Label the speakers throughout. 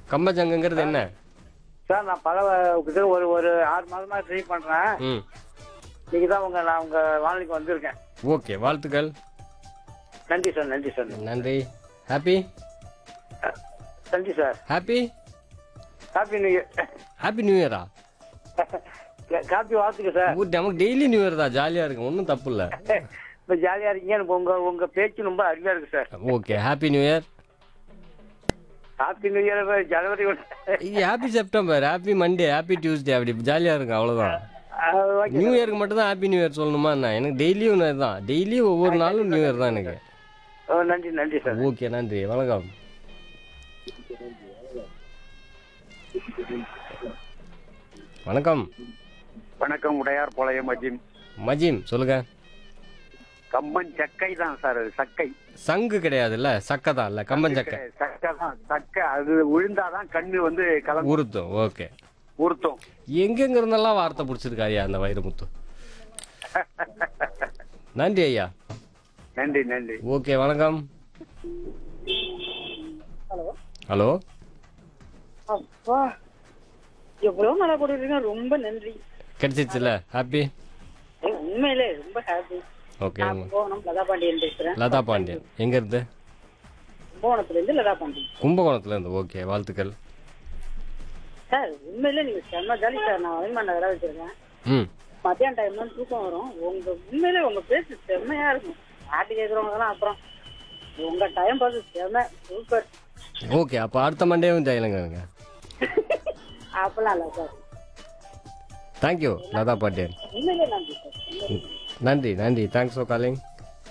Speaker 1: கம்பஞ்சங்குங்கிறது என்ன
Speaker 2: சார் நான் பல கிட்ட ஒரு ஒரு ஆறு மாதமா ட்ரை பண்றேன்
Speaker 1: ம்
Speaker 2: இன்னைக்கு தான் உங்க நான் உங்க வானொலிக்கு வந்திருக்கேன்
Speaker 1: ஓகே வாழ்த்துக்கள்
Speaker 2: நன்றி சார் நன்றி சார்
Speaker 1: நன்றி ஹாப்பி
Speaker 2: நன்றி sir
Speaker 1: happy
Speaker 2: happy new year
Speaker 1: happy new இயரா
Speaker 2: காப்பி வாழ்த்துக்கு சார்
Speaker 1: நமக்கு டெய்லி நியூ இயர் தான் ஜாலியாக இருக்கும் ஒன்றும் தப்பு இல்லை
Speaker 2: இப்ப ஜாலியா இருக்கீங்க எனக்கு உங்க உங்க பேச்சு ரொம்ப அருமையா இருக்கு sir
Speaker 1: okay happy new year
Speaker 2: happy new year ஜனவரி ஒன்று
Speaker 1: இது happy September happy Monday happy Tuesday அப்படி ஜாலியாக இருக்கும் அவ்வளோதான்
Speaker 2: ஓகே
Speaker 1: நியூ இயருக்கு மட்டும் தான் ஹாப்பி நியூ இயர் சொல்லணுமா என்ன எனக்கு டெய்லியும் தான் டெய்லியும் ஒவ்வொரு நாளும் நியூ இயர் தான் எனக்கு
Speaker 2: ஓ, நன்றி நன்றி சார்
Speaker 1: ஓகே நன்றி வணக்கம் வணக்கம்
Speaker 2: வணக்கம் உடையார் போலயம் மஜிம்
Speaker 1: மஜீம் சொல்லுங்க
Speaker 2: கம்பன் சக்கை தான் சார் அது சக்கை
Speaker 1: சங்கு கிடையாதுல்ல சக்கை தான் இல்ல கம்பன் சக்கை
Speaker 2: சக்கை தான் சக்கை அது விழுந்தாதான் கண்ணு வந்து கலந்து
Speaker 1: உருத்தம் ஓகே
Speaker 2: உறுத்தும்
Speaker 1: எங்கெங்க இருந்தெல்லாம் வார்த்தை பிடிச்சிருக்காயா அந்த வைரமுத்து நன்றி ஐயா
Speaker 2: நன்றி நன்றி
Speaker 1: ஓகே வணக்கம் ஹலோ
Speaker 3: அப்பா எவ்வளவு நல்லா போட்டுருக்கீங்க ரொம்ப நன்றி
Speaker 1: கிடைச்சிச்சுல ஹாப்பி
Speaker 3: ஏய், உண்மையிலே ரொம்ப ஹாப்பி
Speaker 1: ஓகே
Speaker 3: நான் கும்பகோணம் லதா பாண்டியன் பேசுறேன்
Speaker 1: லதா பாண்டியன் எங்க இருந்து
Speaker 3: கும்பகோணத்துல இருந்து லதா பாண்டியன்
Speaker 1: கும்பகோணத்துல இருந்து ஓகே வாழ்த்துக்கள்
Speaker 3: சார் உண்மையிலே நீங்க செம்ம ஜாலி சார் நான் வயமான நகரா வச்சிருக்கேன்
Speaker 1: ம்
Speaker 3: மத்தியான டைம்ல தூக்கம் வரும் உங்க உண்மையிலே உங்க பேச்சு செம்மையா இருக்கும் பாட்டு கேட்கறவங்க அப்புறம் உங்க டைம் பாஸ் செம்ம சூப்பர்
Speaker 1: ஓகே அப்போ அடுத்த மண்டேவும் ஜெயலங்க
Speaker 3: அப்பெல்லாம் இல்ல சார்
Speaker 1: தேங்க்யூ லதா பாண்டியன்
Speaker 3: உண்மையிலே நன்றி சார் உண்மையிலே.
Speaker 1: நன்றி நன்றி தேங்க்ஸ் ஃபார் காலிங்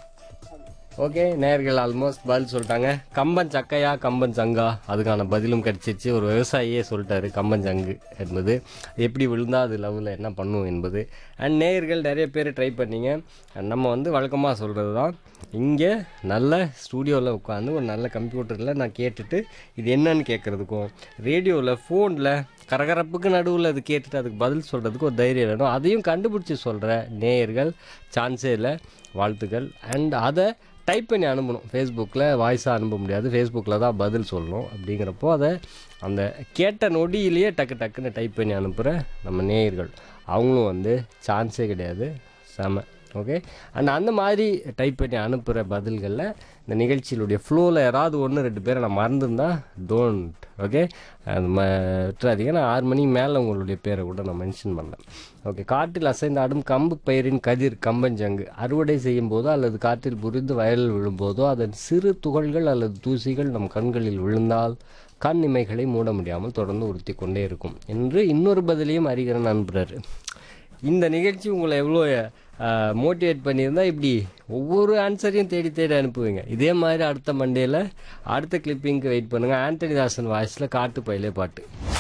Speaker 1: ஓகே நேயர்கள் ஆல்மோஸ்ட் பதில் சொல்லிட்டாங்க கம்பன் சக்கையா கம்பன் சங்கா அதுக்கான பதிலும் கிடைச்சிருச்சு ஒரு விவசாயியே சொல்லிட்டாரு கம்பன் சங்கு என்பது எப்படி விழுந்தா அது லவ்வில் என்ன பண்ணும் என்பது அண்ட் நேயர்கள் நிறைய பேர் ட்ரை பண்ணீங்க And நம்ம வந்து வழக்கமாக சொல்கிறது தான் இங்கே நல்ல ஸ்டூடியோவில் உட்காந்து ஒரு நல்ல கம்ப்யூட்டரில் நான் கேட்டுட்டு இது என்னன்னு கேட்குறதுக்கும் ரேடியோவில் ஃபோனில் கரகரப்புக்கு நடுவில் அது கேட்டுட்டு அதுக்கு பதில் சொல்கிறதுக்கு ஒரு தைரியம் வேணும் அதையும் கண்டுபிடிச்சி சொல்கிற நேயர்கள் சான்ஸே இல்லை வாழ்த்துக்கள் அண்ட் அதை டைப் பண்ணி அனுப்பணும் ஃபேஸ்புக்கில் வாய்ஸாக அனுப்ப முடியாது ஃபேஸ்புக்கில் தான் பதில் சொல்லணும் அப்படிங்கிறப்போ அதை அந்த கேட்ட நொடியிலேயே டக்கு டக்குன்னு டைப் பண்ணி அனுப்புகிற நம்ம நேயர்கள் அவங்களும் வந்து சான்ஸே கிடையாது செம ஓகே அண்ட் அந்த மாதிரி டைப் பண்ணி அனுப்புகிற பதில்களில் இந்த நிகழ்ச்சியிலுடைய ஃப்ளோவில் யாராவது ஒன்று ரெண்டு பேரை நான் மறந்துருந்தா டோன்ட் ஓகே அது ம விட்டுறாதீங்க நான் ஆறு மணிக்கு மேலே உங்களுடைய பேரை கூட நான் மென்ஷன் பண்ணேன் ஓகே காற்றில் அசைந்து ஆடும் கம்பு பயிரின் கதிர் கம்பஞ்சங்கு அறுவடை செய்யும் போதோ அல்லது காற்றில் புரிந்து வயலில் விழும்போதோ அதன் சிறு துகள்கள் அல்லது தூசிகள் நம் கண்களில் விழுந்தால் கண் இமைகளை மூட முடியாமல் தொடர்ந்து உறுத்தி கொண்டே இருக்கும் என்று இன்னொரு பதிலையும் அறிகிறன் அனுப்புகிறாரு இந்த நிகழ்ச்சி உங்களை எவ்வளோ மோட்டிவேட் பண்ணியிருந்தா இப்படி ஒவ்வொரு ஆன்சரையும் தேடி தேடி அனுப்புவீங்க இதே மாதிரி அடுத்த மண்டேல அடுத்த கிளிப்பிங்க்கு வெயிட் பண்ணுங்கள் ஆண்டனி தாசன் வாய்ஸில் காட்டு பயிலே பாட்டு